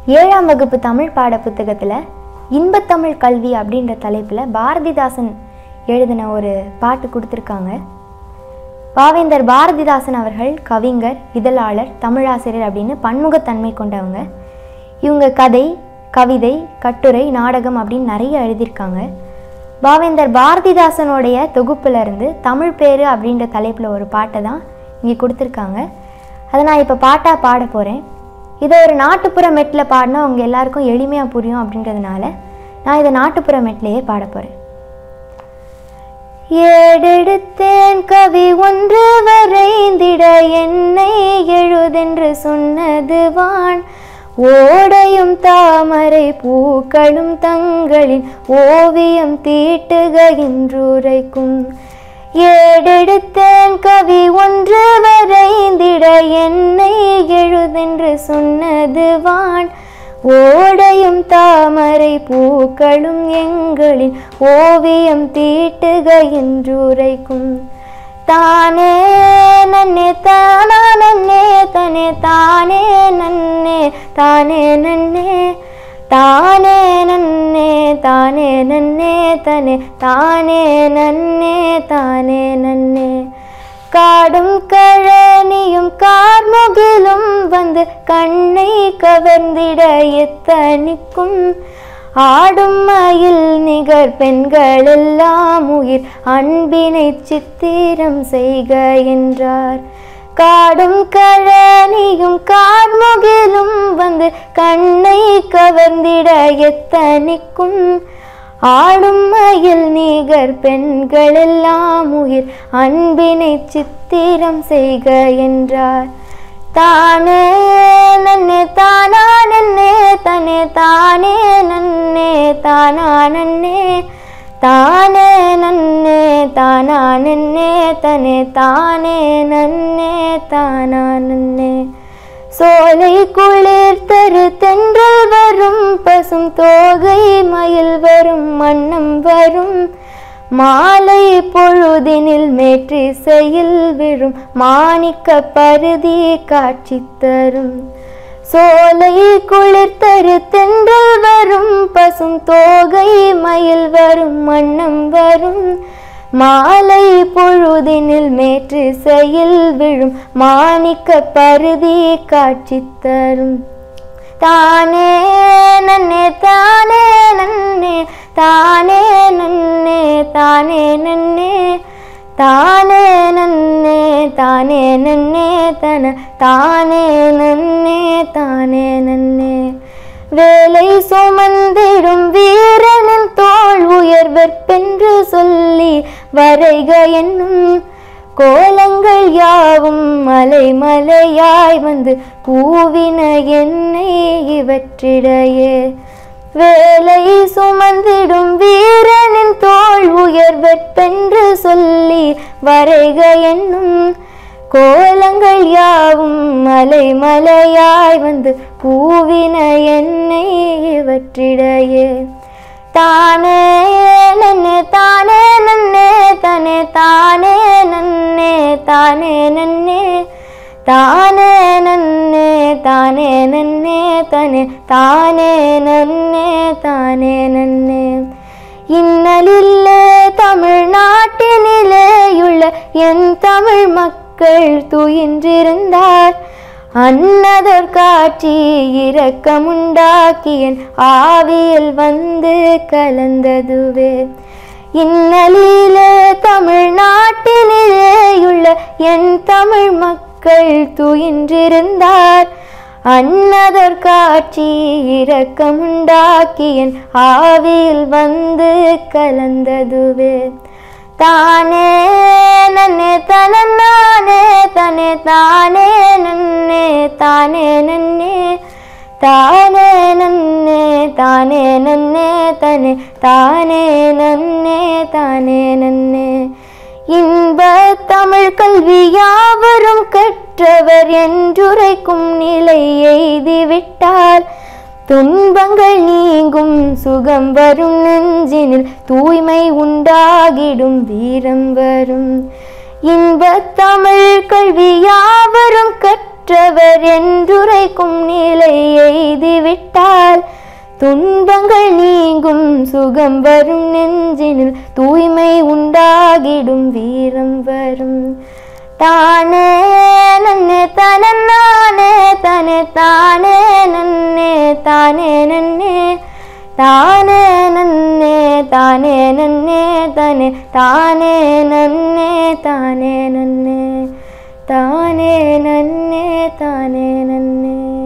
ஏழாம் வகுப்பு தமிழ் பாட புத்தகத்தில் இன்பத்தமிழ் கல்வி அப்படின்ற தலைப்பில் பாரதிதாசன் எழுதின ஒரு பாட்டு கொடுத்துருக்காங்க பாவேந்தர் பாரதிதாசன் அவர்கள் கவிஞர் இதழாளர் தமிழாசிரியர் அப்படின்னு பன்முகத்தன்மை கொண்டவங்க இவங்க கதை கவிதை கட்டுரை நாடகம் அப்படின்னு நிறைய எழுதியிருக்காங்க பாவேந்தர் பாரதிதாசனுடைய தொகுப்புல இருந்து தமிழ் பேரு அப்படின்ற தலைப்பில் ஒரு பாட்டை தான் இங்கே கொடுத்துருக்காங்க அதை நான் இப்போ பாட்டாக பாட போகிறேன் இதை ஒரு நாட்டுப்புற மெட்டில் பாடினா அவங்க எல்லாருக்கும் எளிமையாக புரியும் அப்படின்றதுனால நான் இதை நாட்டுப்புற மெட்டிலேயே பாட போகிறேன் ஏடெடுத்தேன் கவி ஒன்று வரைந்திட என்னை எழுதென்று சொன்னது வான் ஓடையும் தாமரை பூக்களும் தங்களின் ஓவியம் தீட்டுக என்றுரைக்கும் ஏடெடுத்தேன் கவி ஒன்று வரைந்திட என்னை எழுதென்று சொன்னது வான் ஓடையும் தாமரை பூக்களும் எங்களின் ஓவியம் தீட்டுக என்றுரைக்கும் தானே நன்னே தானா நன்னே தனே தானே நன்னே தானே நன்னே தானே நன்னே தானே நன்னே தனே தானே நன்னே தானே நன்னே காடும் கழனியும் கார்முகிலும் வந்து கண்ணை கவர்ந்திட எத்தனிக்கும் ஆடும் மயில் நிகர் பெண்கள் எல்லாம் உயிர் அன்பினை சித்திரம் செய்க என்றார் காடும் கழனியும் கார்முகிலும் வந்து கண்ணை கவர்ந்திட எத்தனிக்கும் ஆடும் மயில் நீகர் பெண்கள் எல்லாம் உயிர் அன்பினை சித்திரம் செய்க என்றார் தானே நன்னே தானா நன்னே தனே தானே நன்னே தானா நன்னே தானே நன்னே தானா நன்னே தனே தானே நன்னே தானா நன்னே சோலை குளிர் தரு தென்றல் வரும் பசும் தோகை மயில் வரும் மன்னம் வரும் மாலை பொழுதினில் மேற்றிசையில் விழும் மாணிக்க பருதி காட்சி தரும் சோலை குளிர் தரு தென்றல் வரும் பசும் தோகை மயில் வரும் மன்னம் வரும் மாலை பொழுதினில் மேற்றிசையில் விழும் மாணிக்க பருதி காட்சி தரும் தானே நன்னே தானே நன்னே தானே நன்னே தானே நன்னே தானே நன்னே தானே நன்னே தன தானே நன்னே தானே நன்னே வேலை சுமந்திடும் வீரனின் தோல் உயர்வெற்பென்று சொல்லி வரைக என்னும் கோலங்கள் யாவும் மலை மலையாய் வந்து கூவின என்னை இவற்றிடையே வேலை சுமந்திடும் வீரனின் தோல் உயர்வெற்பென்று சொல்லி வரைக என்னும் கோலங்கள் யாவும் மலை மலையாய் வந்து கூவின என்னை இவற்றிடையே தானே நன்னே தானே நன்னே தனே தானே நன்னே தானே நன்னே தானே நன்னே தானே நன்னே தனே தானே நன்னே தானே நன்னே இன்னலில்லே தமிழ்நாட்டினிலேயுள்ள என் தமிழ் மக்கள் துயின்றிருந்தார் அன்னதர் காட்சி இரக்கமுண்டாக்கி என் ஆவியில் வந்து கலந்ததுவே இன்னலிலே தமிழ்நாட்டினிலேயுள்ள என் தமிழ் மக்கள் துயின்றிருந்தார் அன்னதர் காட்சி இரக்கமுண்டாக்கி என் ஆவியில் வந்து கலந்ததுவே தானே நன்னே தனநானே தனே தானே நன்னே தானே நன்னே தானே நன்னே தானே நன்னே தனே தானே நன்னே தானே நன்னே இன்ப தமிழ் கல்வி யாவரும் கற்றவர் என்றுரைக்கும் நிலை எய்திவிட்டால் துன்பங்கள் நீங்கும் சுகம் வரும் நெஞ்சினில் தூய்மை உண்டாகிடும் வீரம் வரும் இன்பத் தமிழ் கல்வி யாவரும் கற்ற துன்பமற்றவர் என்றுரைக்கும் நிலை எய்திவிட்டால் துன்பங்கள் நீங்கும் சுகம் வரும் நெஞ்சினில் தூய்மை உண்டாகிடும் வீரம் வரும் தானே நன்னே தனநானே தனே தானே நன்னே தானே நன்னே தானே நன்னே தானே நன்னே தானே தானே நன்னே தானே நன்னே தானே நன்னே தானே நன்னே